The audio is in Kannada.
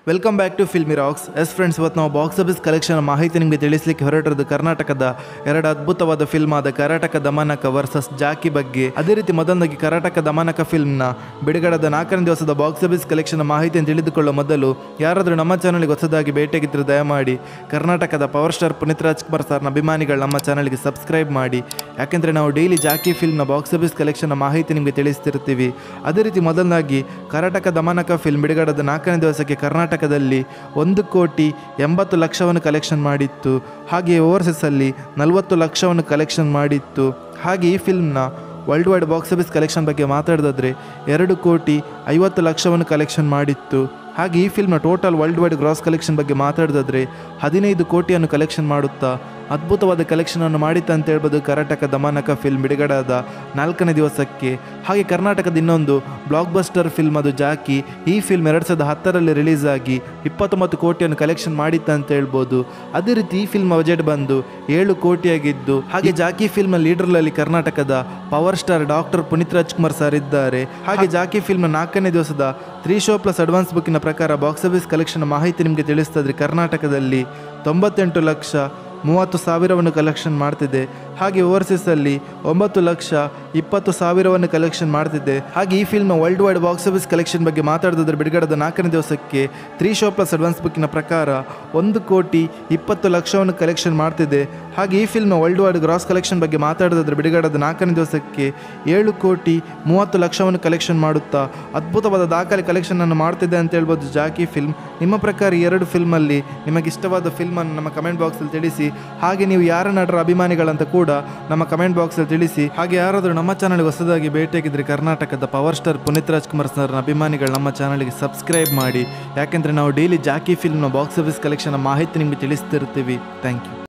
welcome back to Filmy Rocks ಎಸ್ ಫ್ರೆಂಡ್ಸ್ ಇವತ್ತು ನಾವು ಬಾಕ್ಸ್ ಆಫೀಸ್ ಕಲೆಕ್ಷನ್ ಮಾಹಿತಿ ನಿಮಗೆ ತಿಳಿಸಲಿಕ್ಕೆ ಹೊರಟಿರೋದು ಕರ್ನಾಟಕದ ಎರಡು ಅದ್ಭುತವಾದ ಫಿಲ್ಮ್ ಆದ ಕರಾಟಕ ದಮನಕ ವರ್ಸಸ್ ಜಾಕಿ ಬಗ್ಗೆ ಅದೇ ರೀತಿ ಮೊದಲನಾಗಿ ಕರಾಟಕ ದಮನಕ ಫಿಲ್ಮ್ನ ಬಿಡುಗಡೆದ ನಾಲ್ಕನೇ ದಿವಸದ ಬಾಕ್ಸ್ ಆಫೀಸ್ ಕಲೆಕ್ಷನ್ ಮಾಹಿತಿಯನ್ನು ತಿಳಿದುಕೊಳ್ಳೋ ಮೊದಲು ಯಾರಾದರೂ ನಮ್ಮ ಚಾನಲ್ಗೆ ಹೊಸದಾಗಿ ಭೇಟಿಯಾಗಿದ್ದರೆ ದಯಮಾಡಿ ಕರ್ನಾಟಕದ ಪವರ್ ಸ್ಟಾರ್ ಪುನೀತ್ ರಾಜ್ಕುಮಾರ್ ಸರ್ನ ಅಭಿಮಾನಿಗಳು ನಮ್ಮ ಚಾನಲ್ಗೆ ಸಬ್ಸ್ಕ್ರೈಬ್ ಮಾಡಿ ಯಾಕೆಂದರೆ ನಾವು ಡೈಲಿ ಜಾಕಿ ಫಿಲ್ಮ್ನ ಬಾಕ್ಸ್ ಆಫೀಸ್ ಕಲೆಕ್ಷನ್ ಮಾಹಿತಿ ನಿಮಗೆ ತಿಳಿಸ್ತಿರ್ತೀವಿ ಅದೇ ರೀತಿ ಮೊದಲನಾಗಿ ಕರ್ನಾಟಕ ದಮನಕ ಫಿಲ್ಮ್ ಬಿಡುಗಡೆದ ನಾಲ್ಕನೇ ದಿವಸಕ್ಕೆ ಕರ್ನಾಟಕದಲ್ಲಿ ಒಂದು ಕೋಟಿ ಎಂಬತ್ತು ಲಕ್ಷವನ್ನು ಕಲೆಕ್ಷನ್ ಮಾಡಿತ್ತು ಹಾಗೆಯೇ ಓವರ್ಸೀಸಲ್ಲಿ ನಲವತ್ತು ಲಕ್ಷವನ್ನು ಕಲೆಕ್ಷನ್ ಮಾಡಿತ್ತು ಹಾಗೆ ಈ ಫಿಲ್ಮ್ನ world wide box office collection ಬಗ್ಗೆ ಮಾತಾಡೋದಾದ್ರೆ ಎರಡು ಕೋಟಿ ಐವತ್ತು ಲಕ್ಷವನ್ನು ಕಲೆಕ್ಷನ್ ಮಾಡಿತ್ತು ಹಾಗೆ ಈ ಫಿಲ್ಮ್ನ total world wide gross collection ಬಗ್ಗೆ ಮಾತಾಡೋದಾದ್ರೆ ಹದಿನೈದು ಕೋಟಿಯನ್ನು ಕಲೆಕ್ಷನ್ ಮಾಡುತ್ತಾ ಅದ್ಭುತವಾದ ಕಲೆಕ್ಷನನ್ನು ಮಾಡಿತ್ತ ಅಂತ ಹೇಳ್ಬೋದು ಕರ್ನಾಟಕ ದಮನಕ ಫಿಲ್ಮ್ ಬಿಡುಗಡೆಯಾದ ನಾಲ್ಕನೇ ದಿವಸಕ್ಕೆ ಹಾಗೆ ಕರ್ನಾಟಕದ ಇನ್ನೊಂದು ಬ್ಲಾಕ್ ಬಸ್ಟರ್ ಫಿಲ್ಮ್ ಅದು ಜಾಕಿ ಈ ಫಿಲ್ಮ್ ಎರಡು ಸಾವಿರದ ಹತ್ತರಲ್ಲಿ ರಿಲೀಸ್ ಆಗಿ ಇಪ್ಪತ್ತೊಂಬತ್ತು ಕೋಟಿಯನ್ನು ಕಲೆಕ್ಷನ್ ಮಾಡಿತ್ತ ಅಂತ ಹೇಳ್ಬೋದು ಅದೇ ರೀತಿ ಈ ಫಿಲ್ಮ್ ಬಜೆಟ್ ಬಂದು ಏಳು ಕೋಟಿಯಾಗಿದ್ದು ಹಾಗೆ ಜಾಕಿ ಫಿಲ್ಮ್ ಲೀಡರ್ನಲ್ಲಿ ಕರ್ನಾಟಕದ power star doctor Puneeth Rajkumar sir ಇದ್ದಾರೆ ಹಾಗೆ ಜಾಕಿ ಫಿಲ್ಮ್ ನಾಲ್ಕನೇ ದಿವಸದ ತ್ರೀ ಶೋ ಪ್ಲಸ್ ಅಡ್ವಾನ್ಸ್ ಬುಕ್ಕಿನ ಪ್ರಕಾರ ಬಾಕ್ಸ್ ಆಫೀಸ್ ಕಲೆಕ್ಷನ್ ಮಾಹಿತಿ ನಿಮಗೆ ತಿಳಿಸ್ತದ್ರೆ ಕರ್ನಾಟಕದಲ್ಲಿ ತೊಂಬತ್ತೆಂಟು ಲಕ್ಷ ಮೂವತ್ತು ಸಾವಿರವನ್ನು ಕಲೆಕ್ಷನ್ ಮಾಡ್ತಿದೆ ಹಾಗೆ ಓವರ್ಸೀಸಲ್ಲಿ ಒಂಬತ್ತು ಲಕ್ಷ ಇಪ್ಪತ್ತು ಸಾವಿರವನ್ನು ಕಲೆಕ್ಷನ್ ಮಾಡ್ತಿದೆ ಹಾಗೆ ಈ film world wide box office collection ಬಗ್ಗೆ ಮಾತಾಡೋದಾದ್ರೆ ಬಿಡುಗಡೆದ ನಾಲ್ಕನೇ ದಿವಸಕ್ಕೆ ತ್ರೀ ಶೋ ಪ್ಲಸ್ ಅಡ್ವಾನ್ಸ್ ಬುಕ್ಕಿನ ಪ್ರಕಾರ ಒಂದು ಕೋಟಿ ಇಪ್ಪತ್ತು ಲಕ್ಷವನ್ನು ಕಲೆಕ್ಷನ್ ಮಾಡ್ತಿದೆ ಹಾಗೆ ಈ film world wide gross collection ಬಗ್ಗೆ ಮಾತಾಡೋದಾದ್ರೆ ಬಿಡುಗಡೆದ ನಾಲ್ಕನೇ ದಿವಸಕ್ಕೆ ಏಳು ಕೋಟಿ ಮೂವತ್ತು ಲಕ್ಷವನ್ನು ಕಲೆಕ್ಷನ್ ಮಾಡುತ್ತಾ ಅದ್ಭುತವಾದ ದಾಖಲೆ ಕಲೆಕ್ಷನ್ ಅನ್ನು ಮಾಡ್ತಿದೆ ಅಂತ ಹೇಳ್ಬೋದು ಜಾಕಿ ಫಿಲ್ಮ್ ನಿಮ್ಮ ಪ್ರಕಾರ ಈ ಎರಡು ಫಿಲ್ಮಲ್ಲಿ ನಿಮಗೆ ಇಷ್ಟವಾದ ಫಿಲ್ಮನ್ನು ನಮ್ಮ ಕಮೆಂಟ್ ಬಾಕ್ಸಲ್ಲಿ ತಿಳಿಸಿ ಹಾಗೆ ನೀವು ಯಾರ ನಟರ ಅಭಿಮಾನಿಗಳಂತ ಕೂಡ ನಮ್ಮ ಕಮೆಂಟ್ ಬಾಕ್ಸಲ್ಲಿ ತಿಳಿಸಿ ಹಾಗೆ ಯಾರಾದರೂ ನಮ್ಮ ಚಾನಲ್ಗೆ ಹೊಸದಾಗಿ ಭೇಟಿಯಾಗಿದ್ದರೆ ಕರ್ನಾಟಕದ ಪವರ್ ಸ್ಟಾರ್ ಪುನೀತ್ ರಾಜ್ಕುಮಾರ್ ಸರ್ನ ಅಭಿಮಾನಿಗಳು ನಮ್ಮ ಚಾನಲ್ಗೆ ಸಬ್ಸ್ಕ್ರೈಬ್ ಮಾಡಿ ಯಾಕೆಂದರೆ ನಾವು ಡೈಲಿ ಜಾಕಿ ಫಿಲ್ಮ್ನ ಬಾಕ್ಸ್ ಆಫೀಸ್ ಕಲೆಕ್ಷನ್ ಮಾಹಿತಿ ನಿಮಗೆ ತಿಳಿಸ್ತಿರ್ತೀವಿ ಥ್ಯಾಂಕ್ ಯು